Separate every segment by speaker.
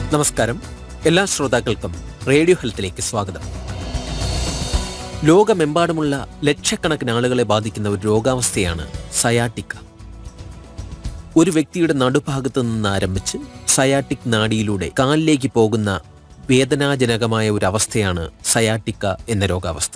Speaker 1: നമസ്കാരം എല്ലാ ശ്രോതാക്കൾക്കും റേഡിയോ ഹെൽത്തിലേക്ക് സ്വാഗതം ലോകമെമ്പാടുമുള്ള ലക്ഷക്കണക്കിന് ആളുകളെ ബാധിക്കുന്ന ഒരു രോഗാവസ്ഥയാണ് സയാട്ടിക്ക ഒരു വ്യക്തിയുടെ നടുഭാഗത്ത് നിന്ന് ആരംഭിച്ച് സയാട്ടിക് നാഡിയിലൂടെ കാലിലേക്ക് പോകുന്ന വേദനാജനകമായ ഒരു അവസ്ഥയാണ് സയാട്ടിക്ക എന്ന രോഗാവസ്ഥ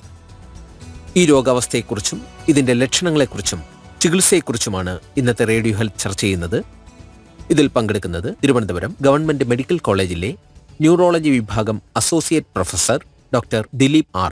Speaker 1: ഈ രോഗാവസ്ഥയെക്കുറിച്ചും ഇതിന്റെ ലക്ഷണങ്ങളെക്കുറിച്ചും ചികിത്സയെക്കുറിച്ചുമാണ് ഇന്നത്തെ റേഡിയോ ഹെൽത്ത് ചർച്ച ചെയ്യുന്നത് ഇതിൽ പങ്കെടുക്കുന്നത് തിരുവനന്തപുരം ഗവൺമെന്റ് മെഡിക്കൽ കോളേജിലെ ന്യൂറോളജി വിഭാഗം associate professor doctor Dileep R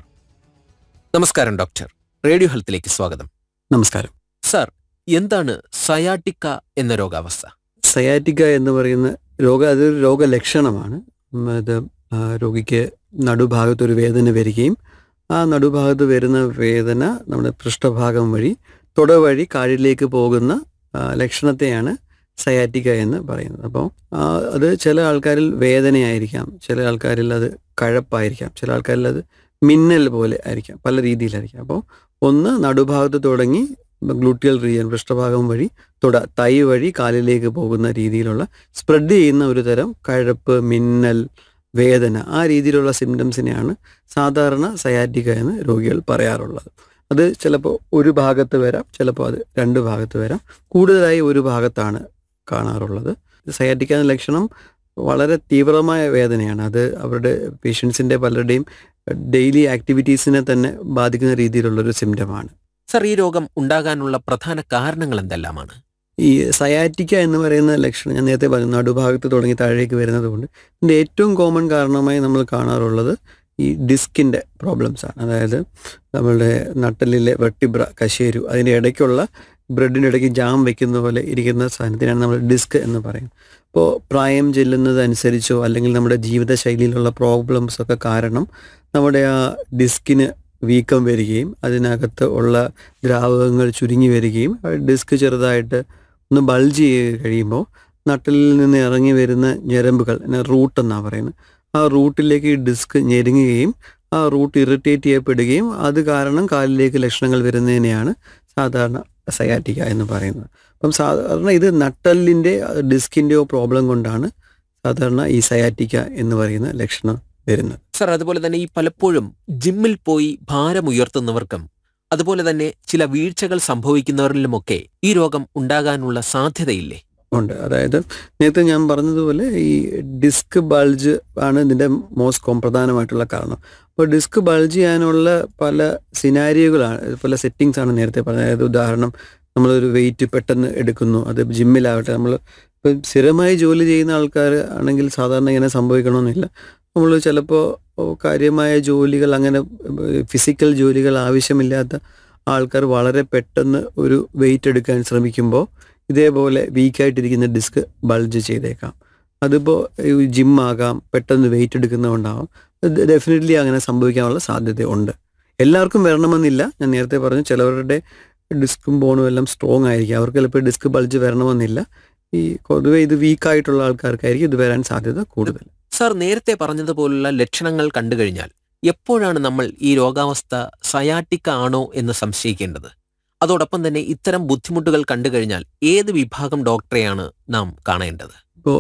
Speaker 1: നമസ്കാരം ഡോക്ടർ റേഡിയോ ഹെൽത്തിലേക്ക് സ്വാഗതം
Speaker 2: നമസ്കാരം
Speaker 1: സർ എന്താണ് സയാട്ടിക്ക എന്ന രോഗാവസ്ഥ
Speaker 2: സയാറ്റിക്ക എന്ന് പറയുന്ന രോഗ അതൊരു രോഗലക്ഷണമാണ് ഉം, അത് ആ, രോഗിക്ക് നടുഭാഗത്ത് ഒരു വേദന വരികയും ആ നടുഭാഗത്ത് വരുന്ന വേദന നമ്മുടെ പൃഷ്ഠഭാഗം വഴി തുട വഴി കാലിലേക്ക് പോകുന്ന ആ, ലക്ഷണത്തെയാണ് സയാറ്റിക്ക എന്ന് പറയുന്നത് അപ്പോൾ അത് ചില ആൾക്കാരിൽ വേദനയായിരിക്കാം ചില ആൾക്കാരിൽ അത് കഴപ്പായിരിക്കാം ചില ആൾക്കാരിൽ അത് മിന്നൽ പോലെ ആയിരിക്കാം പല രീതിയിലായിരിക്കാം അപ്പോൾ ഒന്ന് നടുഭാഗത്ത് തുടങ്ങി ഗ്ലൂട്ടിയൽ റീജിയൻ പൃഷ്ഠഭാഗം വഴി തുട തൈ വഴി കാലിലേക്ക് പോകുന്ന രീതിയിലുള്ള സ്പ്രെഡ് ചെയ്യുന്ന ഒരു തരം കഴപ്പ് മിന്നൽ വേദന ആ രീതിയിലുള്ള സിംറ്റംസിനെയാണ് സാധാരണ സയാറ്റിക്ക എന്ന് രോഗികൾ പറയാറുള്ളത് അത് ചിലപ്പോൾ ഒരു ഭാഗത്ത് വരാം ചിലപ്പോൾ അത് രണ്ട് ഭാഗത്ത് വരാം കൂടുതലായി ഒരു ഭാഗത്താണ് കാണാറുള്ളത് സയാറ്റിക്ക എന്ന ലക്ഷണം വളരെ തീവ്രമായ വേദനയാണ് അത് അവരുടെ പേഷ്യൻസിൻ്റെ പലരുടെയും ഡെയിലി ആക്ടിവിറ്റീസിനെ തന്നെ ബാധിക്കുന്ന രീതിയിലുള്ളൊരു സിംറ്റമാണ്
Speaker 1: സർ ഈ രോഗം ഉണ്ടാകാനുള്ള പ്രധാന കാരണങ്ങൾ എന്തെല്ലാമാണ്
Speaker 2: ഈ സയാറ്റിക്ക എന്ന് പറയുന്ന ലക്ഷണം ഞാൻ നേരത്തെ പറഞ്ഞു നടുഭാഗത്ത് തുടങ്ങി താഴേക്ക് വരുന്നത് കൊണ്ട് ഇതിൻ്റെ ഏറ്റവും കോമൺ കാരണമായി നമ്മൾ കാണാറുള്ളത് ഈ ഡിസ്കിൻ്റെ പ്രോബ്ലംസ് ആണ് അതായത് നമ്മളുടെ നട്ടലിലെ വെട്ടിബ്ര കശേരു അതിൻ്റെ ഇടയ്ക്കുള്ള ബ്രെഡിൻ്റെ ഇടയ്ക്ക് ജാം വെക്കുന്ന പോലെ ഇരിക്കുന്ന സാധനത്തിനാണ് നമ്മൾ ഡിസ്ക് എന്ന് പറയുന്നത് അപ്പോൾ പ്രായം ചെല്ലുന്നതനുസരിച്ചോ അല്ലെങ്കിൽ നമ്മുടെ ജീവിതശൈലിയിലുള്ള പ്രോബ്ലംസ് ഒക്കെ കാരണം നമ്മുടെ ആ ഡിസ്കിന് വീക്കം വരികയും അതിനകത്ത് ഉള്ള ദ്രാവകങ്ങൾ ചുരുങ്ങി വരികയും ആ ഡിസ്ക് ചെറുതായിട്ട് ഒന്ന് ബൾജ് ചെയ്ത് കഴിയുമ്പോൾ നട്ടലിൽ നിന്ന് ഇറങ്ങി വരുന്ന ഞരമ്പുകൾ റൂട്ട് എന്നാണ് പറയുന്നത് ആ റൂട്ടിലേക്ക് ഈ ഡിസ്ക് ഞെരുങ്ങുകയും ആ റൂട്ട് ഇറിറ്റേറ്റ് ചെയ്യപ്പെടുകയും അത് കാരണം കാലിലേക്ക് ലക്ഷണങ്ങൾ വരുന്നതിനെയാണ് സാധാരണ സയാറ്റിക്ക എന്ന് പറയുന്നത് അപ്പം സാധാരണ ഇത് നട്ടലിൻ്റെ ഡിസ്കിൻ്റെയോ പ്രോബ്ലം കൊണ്ടാണ് സാധാരണ ഈ സയാറ്റിക്ക എന്ന് പറയുന്ന ലക്ഷണം വരുന്നത്
Speaker 1: സർ അതുപോലെ തന്നെ ഈ പലപ്പോഴും ജിമ്മിൽ പോയി ഭാരം ഉയർത്തുന്നവർക്കും അതുപോലെ തന്നെ ചില വീഴ്ചകൾ സംഭവിക്കുന്നവരിലുമൊക്കെ ഈ രോഗം ഉണ്ടാകാനുള്ള സാധ്യതയില്ലേ
Speaker 2: ഉണ്ട് അതായത് നേരത്തെ ഞാൻ പറഞ്ഞതുപോലെ ഈ ഡിസ്ക് ബൾജ് ആണ് ഇതിൻ്റെ മോസ്റ്റ് കോം പ്രധാനമായിട്ടുള്ള കാരണം അപ്പോൾ ഡിസ്ക് ബൾജ് ചെയ്യാനുള്ള പല സിനാരിയോകളാണ് പല സെറ്റിങ്സ് ആണ് നേരത്തെ പറഞ്ഞത് അതായത് ഉദാഹരണം നമ്മളൊരു വെയിറ്റ് പെട്ടെന്ന് എടുക്കുന്നു അത് ജിമ്മിലാവട്ടെ നമ്മൾ ഇപ്പം സ്ഥിരമായി ജോലി ചെയ്യുന്ന ആൾക്കാർ ആണെങ്കിൽ സാധാരണ ഇങ്ങനെ സംഭവിക്കണമെന്നില്ല നമ്മൾ ചിലപ്പോൾ കാര്യമായ ജോലികൾ അങ്ങനെ ഫിസിക്കൽ ജോലികൾ ആവശ്യമില്ലാത്ത ആൾക്കാർ വളരെ പെട്ടെന്ന് ഒരു വെയിറ്റ് എടുക്കാൻ ശ്രമിക്കുമ്പോൾ ഇതേപോലെ വീക്കായിട്ടിരിക്കുന്ന ഡിസ്ക് ബൾജ് ചെയ്തേക്കാം അതിപ്പോൾ ജിം ആകാം പെട്ടെന്ന് വെയിറ്റ് എടുക്കുന്നതുകൊണ്ടാവാം ഡെഫിനറ്റ്ലി അങ്ങനെ സംഭവിക്കാനുള്ള സാധ്യതയുണ്ട് എല്ലാവർക്കും വരണമെന്നില്ല ഞാൻ നേരത്തെ പറഞ്ഞു ചിലവരുടെ ഡിസ്കും ബോണും എല്ലാം സ്ട്രോങ് ആയിരിക്കും അവർക്ക് ചിലപ്പോൾ ഡിസ്ക് ബൾജ് വരണമെന്നില്ല ഈ പൊതുവെ ഇത് വീക്കായിട്ടുള്ള ആൾക്കാർക്കായിരിക്കും ഇത് വരാൻ സാധ്യത കൂടുതൽ
Speaker 1: സർ നേരത്തെ പറഞ്ഞതുപോലുള്ള ലക്ഷണങ്ങൾ കണ്ടു കഴിഞ്ഞാൽ എപ്പോഴാണ് നമ്മൾ ഈ രോഗാവസ്ഥ സയാട്ടിക്ക ആണോ എന്ന് സംശയിക്കേണ്ടത് അതോടൊപ്പം തന്നെ ഇത്തരം ബുദ്ധിമുട്ടുകൾ കണ്ടു കഴിഞ്ഞാൽ ഏത് വിഭാഗം ഡോക്ടറെയാണ് നാം കാണേണ്ടത്
Speaker 2: ഇപ്പോൾ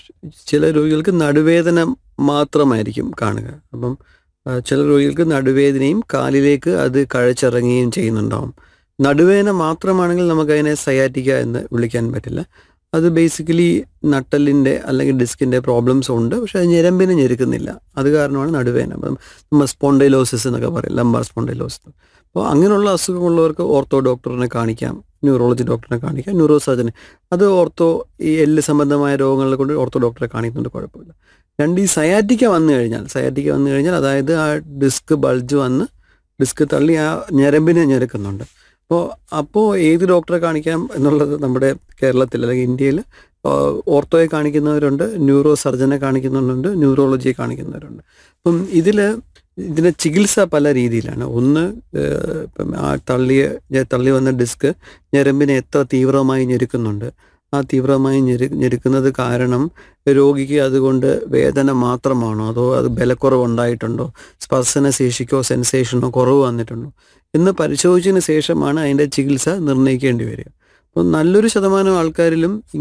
Speaker 2: ചില രോഗികൾക്ക് നടുവേദന മാത്രമായിരിക്കും കാണുക അപ്പം ആ, ചില രോഗികൾക്ക് നടുവേദനയും കാലിലേക്ക് അത് കഴച്ചിറങ്ങുകയും ചെയ്യുന്നുണ്ടാവും നടുവേദന മാത്രമാണെങ്കിൽ നമുക്കതിനെ സയാറ്റിക്ക എന്ന് വിളിക്കാൻ പറ്റില്ല അത് ബേസിക്കലി നട്ടലിൻ്റെ അല്ലെങ്കിൽ ഡിസ്കിൻ്റെ പ്രോബ്ലംസ് ഉണ്ട് പക്ഷെ അത് ഞരമ്പിനെ ഞെരുക്കുന്നില്ല അത് കാരണമാണ് നടുവേദന അപ്പം നമ്മൾ സ്പോണ്ടൈലോസിസ് എന്നൊക്കെ പറയും ലംബാർ സ്പോണ്ടൈലോസിസ് അപ്പോൾ അങ്ങനെയുള്ള അസുഖമുള്ളവർക്ക് ഓർത്തോ ഡോക്ടറിനെ കാണിക്കാം ന്യൂറോളജി ഡോക്ടറിനെ കാണിക്കാം ന്യൂറോ സർജനെ അത് ഓർത്തോ ഈ എല്ല് സംബന്ധമായ രോഗങ്ങളെ കൊണ്ട് ഓർത്തോ ഡോക്ടറെ കാണിക്കുന്നുണ്ട് കുഴപ്പമില്ല രണ്ട് ഈ സയാറ്റിക്ക വന്നു കഴിഞ്ഞാൽ സയാറ്റിക്ക വന്നു കഴിഞ്ഞാൽ അതായത് ആ ഡിസ്ക് ബൾജ് വന്ന് ഡിസ്ക് തള്ളി ആ ഞരമ്പിനെ ഞെരുക്കുന്നുണ്ട് അപ്പോൾ അപ്പോൾ ഏത് ഡോക്ടറെ കാണിക്കാം എന്നുള്ളത് നമ്മുടെ കേരളത്തിൽ അല്ലെങ്കിൽ ഇന്ത്യയിൽ ഓർത്തോയെ കാണിക്കുന്നവരുണ്ട് ന്യൂറോ സർജനെ കാണിക്കുന്നുണ്ട് ന്യൂറോളജിയെ കാണിക്കുന്നവരുണ്ട് അപ്പം ഇതിൽ ഇതിൻ്റെ ചികിത്സ പല രീതിയിലാണ് ഒന്ന് ഏഹ്, ഇപ്പം ആ തള്ളിയ തള്ളി വന്ന ഡിസ്ക് ഞരമ്പിനെ എത്ര തീവ്രമായി ഞെരുക്കുന്നുണ്ട് ആ തീവ്രമായി ഞെരു ഞെരുക്കുന്നത് കാരണം രോഗിക്ക് അതുകൊണ്ട് വേദന മാത്രമാണോ അതോ അത് ബലക്കുറവുണ്ടായിട്ടുണ്ടോ സ്പർശന ശേഷിക്കോ സെൻസേഷനോ കുറവ് വന്നിട്ടുണ്ടോ എന്ന് പരിശോധിച്ചതിന് ശേഷമാണ് അതിൻ്റെ ചികിത്സ നിർണ്ണയിക്കേണ്ടി വരിക അപ്പോൾ നല്ലൊരു ശതമാനം ആൾക്കാരിലും